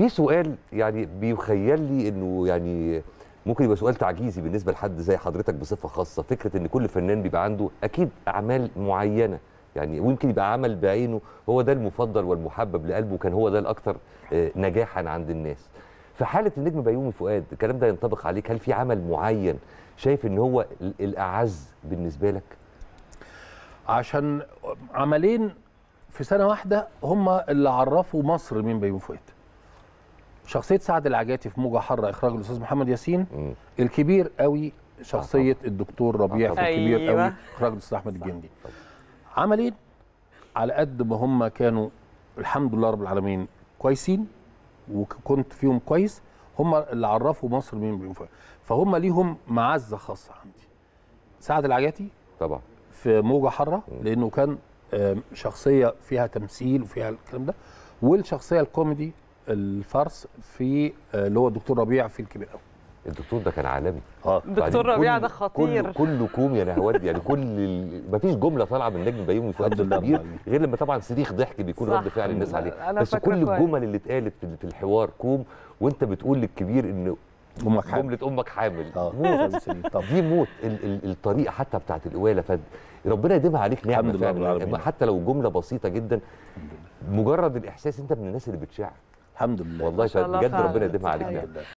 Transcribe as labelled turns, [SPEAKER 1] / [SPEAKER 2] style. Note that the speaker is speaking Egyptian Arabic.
[SPEAKER 1] في سؤال يعني بيخيل لي انه يعني ممكن يبقى سؤال تعجيزي بالنسبه لحد زي حضرتك بصفه خاصه فكره ان كل فنان بيبقى عنده اكيد اعمال معينه يعني ويمكن يبقى عمل بعينه هو ده المفضل والمحبب لقلبه وكان هو ده الاكثر آه، نجاحا عند الناس في حاله النجم بيومي فؤاد الكلام ده ينطبق عليك هل في عمل معين شايف ان هو ال- الاعز بالنسبه لك
[SPEAKER 2] عشان عملين في سنه واحده هم اللي عرفوا مصر مين بيومي فؤاد شخصيه سعد العجاتي في موجه حاره اخراج الاستاذ محمد ياسين
[SPEAKER 1] مم.
[SPEAKER 2] الكبير قوي شخصيه الدكتور ربيع
[SPEAKER 1] آه
[SPEAKER 2] في
[SPEAKER 1] طبعاً.
[SPEAKER 2] الكبير
[SPEAKER 3] أيوة.
[SPEAKER 2] قوي اخراج الاستاذ احمد الجندي عملين على قد ما هم كانوا الحمد لله رب العالمين كويسين وكنت فيهم كويس هم اللي عرفوا مصر مين بيومي فؤاد فهم ليهم معزه خاصه عندي سعد العجاتي
[SPEAKER 1] طبعا
[SPEAKER 2] في موجة حرة لأنه كان آم، شخصية فيها تمثيل وفيها الكلام ده والشخصية الكوميدي الفارس في آه، اللي هو الدكتور ربيع في الكبير قوي
[SPEAKER 1] الدكتور ده كان عالمي
[SPEAKER 2] اه
[SPEAKER 3] دكتور
[SPEAKER 1] بعدين
[SPEAKER 3] ربيع
[SPEAKER 1] كل-
[SPEAKER 3] ده خطير
[SPEAKER 1] كل كل كوم يا نهواد يعني كل ال... مفيش جمله طالعه من نجم بيومي فؤاد
[SPEAKER 2] الحمد لله
[SPEAKER 1] الكبير
[SPEAKER 2] رب العالمين.
[SPEAKER 1] غير لما طبعا صريخ ضحك بيكون
[SPEAKER 3] صح.
[SPEAKER 1] رد فعل الناس عليه
[SPEAKER 3] أنا
[SPEAKER 1] بس
[SPEAKER 3] فاكرة
[SPEAKER 1] كل
[SPEAKER 3] كويس.
[SPEAKER 1] الجمل اللي اتقالت في في الحوار كوم وانت بتقول للكبير ان
[SPEAKER 2] أمك حامل.
[SPEAKER 1] جمله امك حامل
[SPEAKER 2] اه
[SPEAKER 1] موت
[SPEAKER 2] طب
[SPEAKER 1] دي موت ال ال الطريقه حتى بتاعت القواله ف ربنا يديمها عليك نعمه
[SPEAKER 2] الحمد لله رب
[SPEAKER 1] فعلا
[SPEAKER 2] العالمين.
[SPEAKER 1] حتى لو جمله بسيطه جدا مجرد الاحساس انت من الناس اللي بتشع
[SPEAKER 2] الحمد لله
[SPEAKER 1] والله
[SPEAKER 3] ما شاء الله
[SPEAKER 1] بجد
[SPEAKER 3] فعلا.
[SPEAKER 1] ربنا يديمها عليك
[SPEAKER 3] صحيح.
[SPEAKER 1] نعمه